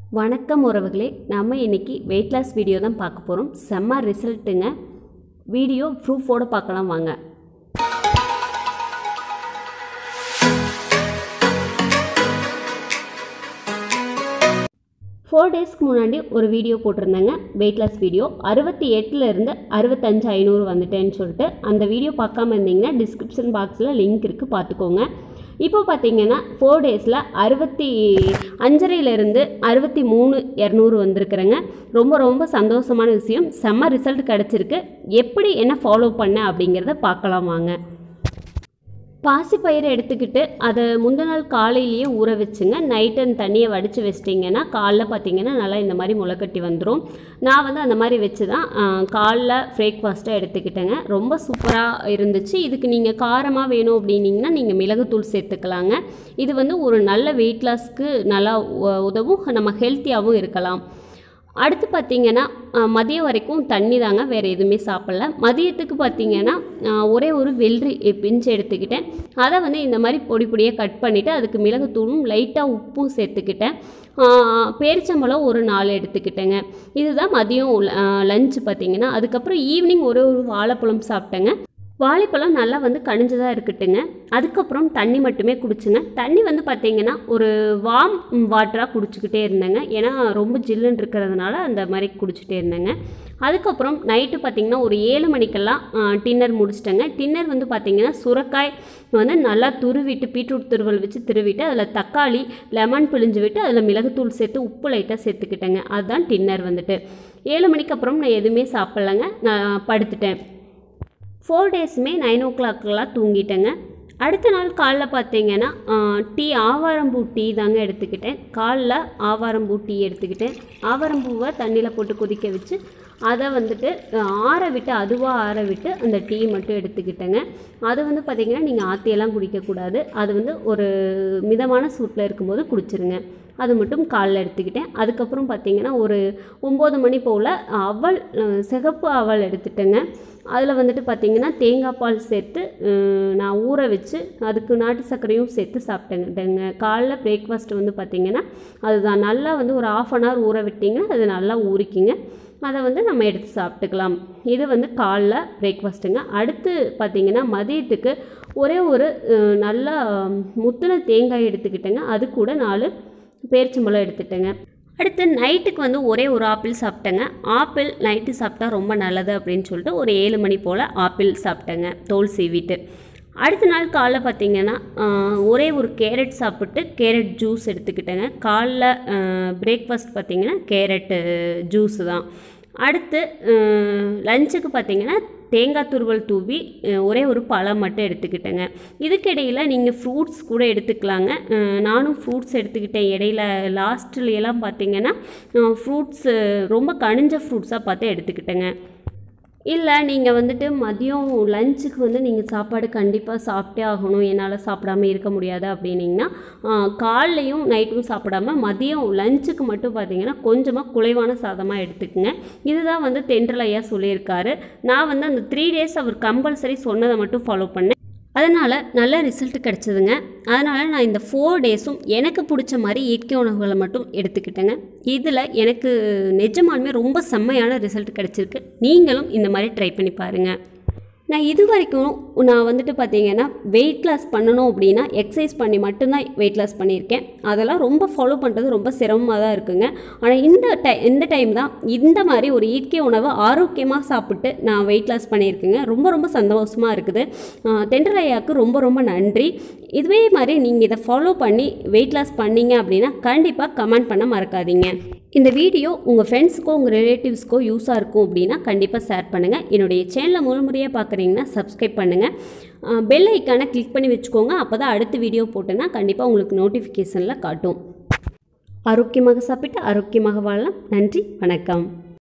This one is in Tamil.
வணக்கம் உறவுகளே நம்ம இன்னைக்கு வெயிட் லாஸ் வீடியோ தான் பார்க்க போகிறோம் செம்ம ரிசல்ட்டுங்க வீடியோ ப்ரூஃபோடு பார்க்கலாம் வாங்க ஃபோர் டேஸ்க்கு முன்னாடி ஒரு வீடியோ போட்டிருந்தேங்க வெயிட் லாஸ் வீடியோ அறுபத்தி எட்டுலேருந்து அறுபத்தஞ்சு ஐநூறு வந்துட்டேன்னு சொல்லிட்டு அந்த வீடியோ பார்க்காம இருந்தீங்கன்னா டிஸ்கிரிப்ஷன் பாக்ஸில் லிங்க் இருக்குது பார்த்துக்கோங்க இப்போ பார்த்தீங்கன்னா ஃபோர் டேஸில் அறுபத்தி அஞ்சரையிலேருந்து அறுபத்தி மூணு இரநூறு வந்திருக்கிறேங்க ரொம்ப ரொம்ப சந்தோஷமான விஷயம் செம்ம ரிசல்ட் கிடச்சிருக்கு எப்படி என்ன ஃபாலோ பண்ண அப்படிங்கிறத பார்க்கலாம் வாங்க பாசிப்பயிரை எடுத்துக்கிட்டு அதை முந்தின நாள் காலையிலேயே ஊற வச்சுங்க நைட்டு அந்த தண்ணியை வடித்து வச்சிட்டிங்கன்னா காலைல பார்த்தீங்கன்னா நல்லா இந்த மாதிரி முளைக்கட்டி வந்துடும் நான் வந்து அந்த மாதிரி வச்சு தான் காலைல பிரேக்ஃபாஸ்ட்டாக எடுத்துக்கிட்டேங்க ரொம்ப சூப்பராக இருந்துச்சு இதுக்கு நீங்கள் காரமாக வேணும் அப்படின்னீங்கன்னா நீங்கள் மிளகுத்தூள் சேர்த்துக்கலாங்க இது வந்து ஒரு நல்ல வெயிட் லாஸ்க்கு நல்லா உ- உதவும் நம்ம ஹெல்த்தியாகவும் இருக்கலாம் அடுத்து பார்த்தீங்கன்னா அஹ், மதியம் வரைக்கும் தண்ணி தாங்க வேறு எதுவுமே சாப்பிடல மதியத்துக்கு பார்த்தீங்கன்னா அஹ், ஒரே ஒரு வெள்ளரி பிஞ்சு எடுத்துக்கிட்டேன் அதை வந்து இந்த மாதிரி பொடி பொடியாக கட் பண்ணிவிட்டு அதுக்கு மிளகுத்தூளும் லைட்டாக உப்பும் சேர்த்துக்கிட்டேன் அஹ், பேரிச்சம்பழம் ஒரு நாலு எடுத்துக்கிட்டேங்க இதுதான் மதியம் லஞ்ச் பார்த்தீங்கன்னா அதுக்கப்புறம் ஈவினிங் ஒரே ஒரு வாழைப்பழம் சாப்பிட்டேங்க வாழைப்பழம் நல்லா வந்து கனிஞ்சதாக இருக்கட்டுங்க அதுக்கப்புறம் தண்ணி மட்டுமே குடிச்சுங்க தண்ணி வந்து பார்த்தீங்கன்னா ஒரு வார்ம் வாட்டராக குடிச்சிக்கிட்டே இருந்தேங்க ஏன்னா ரொம்ப ஜில்லுன்னு இருக்கிறதுனால அந்த மாதிரி குடிச்சிட்டே இருந்தேங்க அதுக்கப்புறம் நைட்டு பார்த்தீங்கன்னா ஒரு ஏழு மணிக்கெல்லாம் டின்னர் முடிச்சிட்டேங்க டின்னர் வந்து பார்த்தீங்கன்னா சுரக்காய் வந்து நல்லா துருவிட்டு பீட்ரூட் துருவல் வச்சு துருவிட்டு அதில் தக்காளி லெமன் பிழிஞ்சு விட்டு அதில் மிளகுத்தூள் சேர்த்து உப்பு லைட்டாக சேர்த்துக்கிட்டேங்க அதுதான் டின்னர் வந்துட்டு ஏழு மணிக்கு அப்புறம் நான் எதுவுமே சாப்பிட்லங்க நான் படுத்துட்டேன் ஃபோர் டேஸுமே நைன் ஓ கிளாக்கெலாம் தூங்கிட்டேங்க அடுத்த நாள் காலைல பார்த்தீங்கன்னா டீ ஆவாரம்பூ டீ தாங்க எடுத்துக்கிட்டேன் காலைல ஆவாரம்பூ டீ எடுத்துக்கிட்டேன் ஆவாரம்பூவை தண்ணியில் போட்டு கொதிக்க வச்சு அதை வந்துட்டு அஹ், ஆற விட்டு அதுவாக ஆற விட்டு அந்த டீ மட்டும் எடுத்துக்கிட்டேங்க அது வந்து பார்த்திங்கன்னா நீங்கள் ஆற்றியெல்லாம் குடிக்கக்கூடாது அது வந்து ஒரு மிதமான சூட்டில் இருக்கும்போது குடிச்சிருங்க அது மட்டும் காலைல எடுத்துக்கிட்டேன் அதுக்கப்புறம் பார்த்தீங்கன்னா ஒரு ஒம்பது மணி போல் அவல் அஹ், சிகப்பு அவல் எடுத்துட்டேங்க அதில் வந்துட்டு பார்த்தீங்கன்னா தேங்காய் பால் சேர்த்து அஹ், நான் ஊற வச்சு அதுக்கு நாட்டு சர்க்கரையும் சேர்த்து சாப்பிட்டேங்க காலைல பிரேக்ஃபாஸ்ட் வந்து பார்த்தீங்கன்னா அதுதான் நல்லா வந்து ஒரு ஆஃப் அன் ஹவர் ஊற விட்டிங்கன்னா அது நல்லா ஊறிக்கிங்க அதை வந்து நம்ம எடுத்து சாப்பிட்டுக்கலாம் இது வந்து காலைல பிரேக்ஃபாஸ்ட்டுங்க அடுத்து பார்த்தீங்கன்னா மதியத்துக்கு ஒரே ஒரு அஹ், நல்லா முத்தின தேங்காய் எடுத்துக்கிட்டேங்க அது கூட நாலு பேரிச்சம்பழம் எடுத்துட்டேங்க அடுத்து நைட்டுக்கு வந்து ஒரே ஒரு ஆப்பிள் சாப்பிட்டேங்க ஆப்பிள் நைட்டு சாப்பிட்டா ரொம்ப நல்லது அப்படின்னு சொல்லிட்டு ஒரு ஏழு மணி போல் ஆப்பிள் சாப்பிட்டேங்க தோல் சீவிட்டு அடுத்த நாள் காலைல பார்த்தீங்கன்னா ஆஹ், ஒரே ஒரு கேரட் சாப்பிட்டு கேரட் ஜூஸ் எடுத்துக்கிட்டேங்க காலைல பிரேக்ஃபாஸ்ட் பார்த்தீங்கன்னா கேரட்டு ஜூஸு தான் அடுத்து லஞ்சுக்கு பார்த்தீங்கன்னா தேங்காய் துருவல் தூவி அஹ், ஒரே ஒரு பழம் மட்டும் எடுத்துக்கிட்டேங்க இதுக்கிடையில் நீங்கள் ஃப்ரூட்ஸ் கூட எடுத்துக்கலாங்க அஹ், நானும் ஃப்ரூட்ஸ் எடுத்துக்கிட்டேன் இடையில லாஸ்ட்லையெல்லாம் பார்த்தீங்கன்னா ஃப்ரூட்ஸு ரொம்ப கனிஞ்ச ஃப்ரூட்ஸாக பார்த்து எடுத்துக்கிட்டேங்க இல்லை நீங்கள் வந்துட்டு மதியம் லஞ்சுக்கு வந்து நீங்கள் சாப்பாடு கண்டிப்பாக சாப்பிட்டே ஆகணும் என்னால் சாப்பிடாம இருக்க முடியாது அப்படின்னீங்கன்னா காலைலையும் நைட்டும் சாப்பிடாம மதியம் லஞ்சுக்கு மட்டும் பார்த்தீங்கன்னா கொஞ்சமாக குறைவான சாதமாக எடுத்துக்கங்க இதுதான் வந்து தென்றல் ஐயா சொல்லியிருக்காரு நான் வந்து அந்த த்ரீ டேஸ் அவர் கம்பல்சரி சொன்னதை மட்டும் ஃபாலோ பண்ணேன் அதனால் நல்ல ரிசல்ட் கிடச்சிதுங்க அதனால் நான் இந்த ஃபோர் டேஸும் எனக்கு பிடிச்ச மாதிரி இயற்கை உணவுகளை மட்டும் எடுத்துக்கிட்டேங்க இதில் எனக்கு நிஜமாலுமே ரொம்ப செம்மையான ரிசல்ட் கிடச்சிருக்கு நீங்களும் இந்த மாதிரி ட்ரை பண்ணி பாருங்கள் நான் இது வரைக்கும் நான் வந்துட்டு பார்த்தீங்கன்னா வெயிட் லாஸ் பண்ணணும் அப்படின்னா எக்ஸசைஸ் பண்ணி மட்டும்தான் வெயிட் லாஸ் பண்ணியிருக்கேன் அதெல்லாம் ரொம்ப ஃபாலோ பண்ணுறது ரொம்ப சிரமமாக தான் இருக்குங்க ஆனால் இந்த டை இந்த டைம் தான் இந்த மாதிரி ஒரு இயற்கை உணவை ஆரோக்கியமாக சாப்பிட்டு நான் வெயிட் லாஸ் பண்ணியிருக்கேங்க ரொம்ப ரொம்ப சந்தோஷமாக இருக்குது ஆஹ் தென்றல் ஐயாவுக்கு ரொம்ப ரொம்ப நன்றி இதுவே மாதிரி நீங்கள் இதை ஃபாலோ பண்ணி வெயிட் லாஸ் பண்ணீங்க அப்படின்னா கண்டிப்பாக கமெண்ட் பண்ண மறக்காதீங்க இந்த வீடியோ உங்கள் ஃப்ரெண்ட்ஸ்க்கோ உங்கள் ரிலேட்டிவ்ஸ்க்கோ யூஸாக இருக்கும் அப்படின்னா கண்டிப்பாக ஷேர் பண்ணுங்கள் என்னுடைய சேனலை முழு முறையாக பார்க்குறீங்கன்னா சப்ஸ்கிரைப் பண்ணுங்கள் பெல் ஐக்கானை கிளிக் பண்ணி வச்சுக்கோங்க அப்போ தான் அடுத்த வீடியோ போட்டேன்னா கண்டிப்பாக உங்களுக்கு நோட்டிஃபிகேஷனில் காட்டும் ஆரோக்கியமாக சாப்பிட்டு ஆரோக்கியமாக வாழலாம் நன்றி வணக்கம்